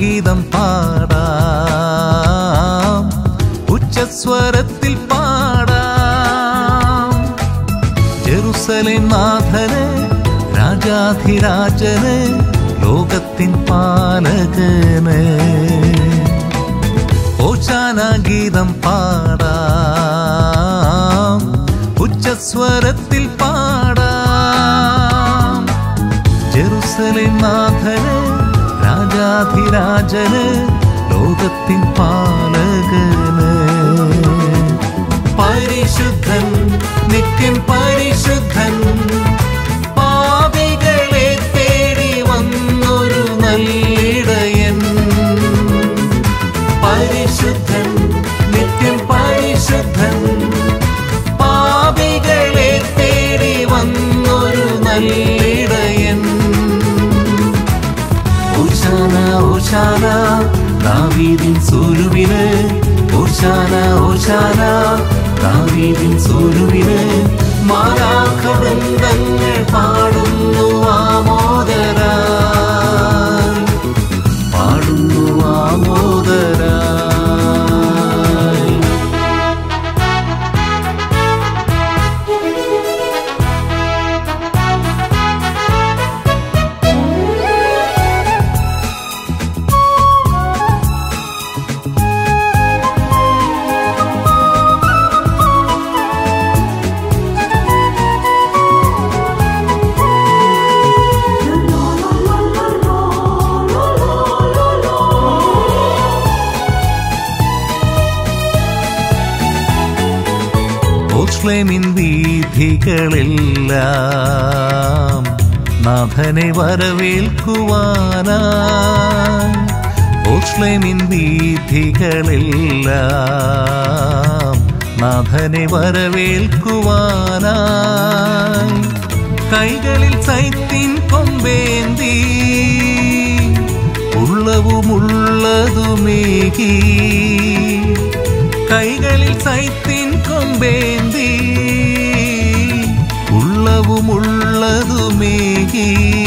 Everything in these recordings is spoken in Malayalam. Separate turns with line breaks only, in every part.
ഗീതം പാടാം ഉച്ചസ്വരത്തിൽ പാടാം ജെറുസലേം നാഥന് രാജാധിരാജന് ലോകത്തിൻ പാലകന് ഓശാന ഗീതം പാടാം ഉച്ചസ്വരത്തിൽ പാടാം ജെറുസലേം നാഥന് രാജാധിരാജന് ലോകത്തിൻ പാലകന് പരിശുദ്ധൻ നിത്യം പരിശുദ്ധൻ പാപികളെ തേടി വന്നൊരു നല്ലിടയൻ പരിശുദ്ധൻ നിത്യം പരിശുദ്ധൻ പാപികളെ തേടി വന്നൊരു നല്ലിടയൻ ഓശാന ഓശാന ദാവീദിൻ സൂരുവിന് ഓശാന ഓശാന ദാവീദിൻ സൂരുവിന് മാലാഖ വൃന്ദങ്ങൾ പാടുന്നു ആമോദരായി പാടുന്നു ആമോദരായി ഓസ്ലേമിൻ വീഥികളെല്ലാം നാഥനെ വരവേൽക്കുവാനായി ഓസ്ലേമിൻ വീഥികളെല്ലാം നാഥനെ വരവേൽക്കുവാനായി കൈകളിൽ സൈത്തിൻ കൊമ്പേന്തി ഉള്ളവുമുള്ളതുമേകി കൈകളിൽ സൈത്തിൻ കൊമ്പേന്തി ഉള്ളവുമുള്ളതുമേകി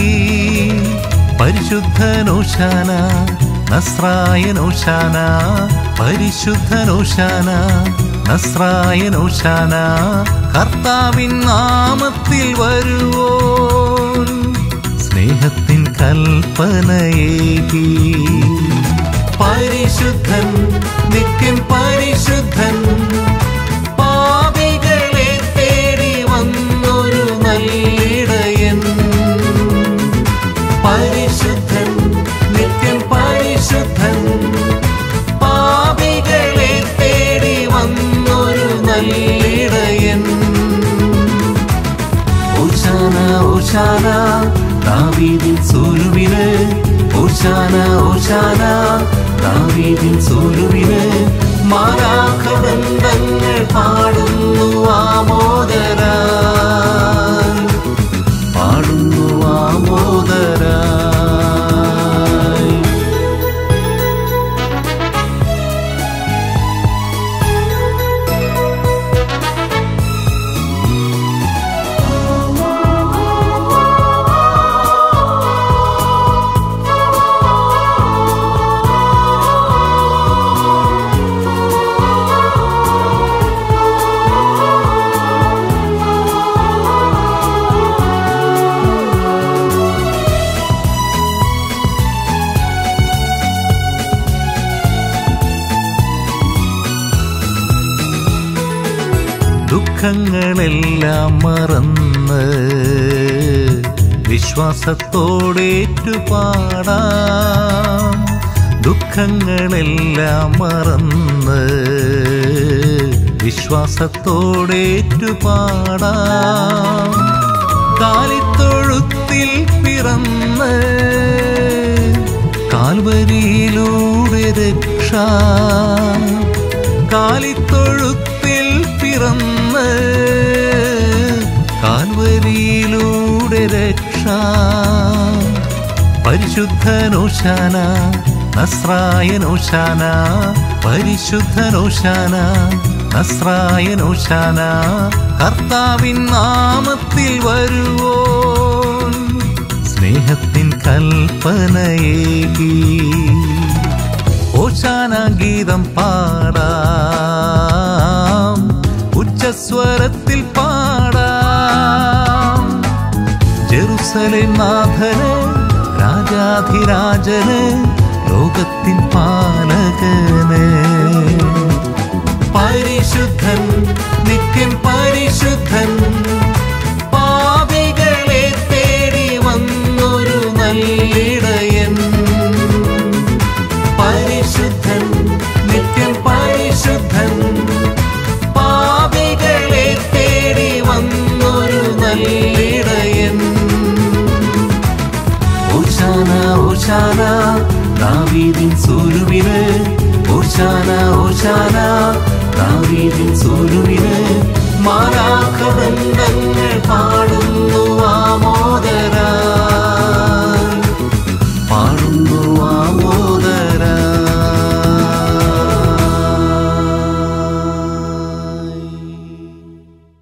പരിശുദ്ധനോശാന നസ്രായനോശാന പരിശുദ്ധനോശാന നസ്രായനോശാന കർത്താവിൻ നാമത്തിൽ വരുവോൻ സ്നേഹത്തിൻ കൽപ്പനയേകി പരിശുദ്ധൻ നിത്യം പരിശുദ്ധൻ പാപികളെ തേടി വന്നൊരു നല്ലിടയൻ പരിശുദ്ധൻ നിത്യം പരിശുദ്ധൻ പാപികളെ തേടി വന്നൊരു നല്ലിടയൻ ഓശാന ഓശാന ദാവീദിൻ സൂരുവിന് ഓശാന ഓശാന ദാവീദിൻ സൂരുവിന് മാലാഖ ബന്ധങ്ങൾ പാടുന്നു ആമോദരായി പാടുന്നു ആമോദരായി ദുഃഖങ്ങളെല്ലാം മറന്ന് വിശ്വാസത്തോടേറ്റു പാടാം ദുഃഖങ്ങളെല്ലാം മറന്ന് വിശ്വാസത്തോടേറ്റു പാടാം കാലിത്തൊഴുത്തിൽ പിറന്ന് കാൽവരിയിലൂടെ രക്ഷ കാലിത്തൊഴുത്തിൽ പിറന്ന് കാൽവരിയിലൂടെ രക്ഷ പരിശുദ്ധനോശാന നസ്രായനോശാന പരിശുദ്ധനോശാന നസ്രായനോശാന കർത്താവിൻ നാമത്തിൽ വരുവോൻ സ്നേഹത്തിൻ കൽപ്പനയേകി ഓശാന ഗീതം പാടാം ഉച്ചസ്വരത്തിൽ പാടാം ജെറുസലേം നാഥന് രാജാധിരാജന് ലോകത്തിൻ പാലകന് പരിശുദ്ധൻ നിത്യം പരിശുദ്ധൻ പാപികളെ തേടി വന്നൊരു നല്ലിടയൻ പരിശുദ്ധൻ നിത്യം പരിശുദ്ധൻ പാപികളെ തേടി വന്നൊരു നല്ലിടയൻ ഓശാന ഓശാന ദാവീദിൻ സൂരുവിന് ഓശാന ഓശാന ദാവീദിൻ സൂരുവിന് മാലാഖബന്ധങ്ങൾ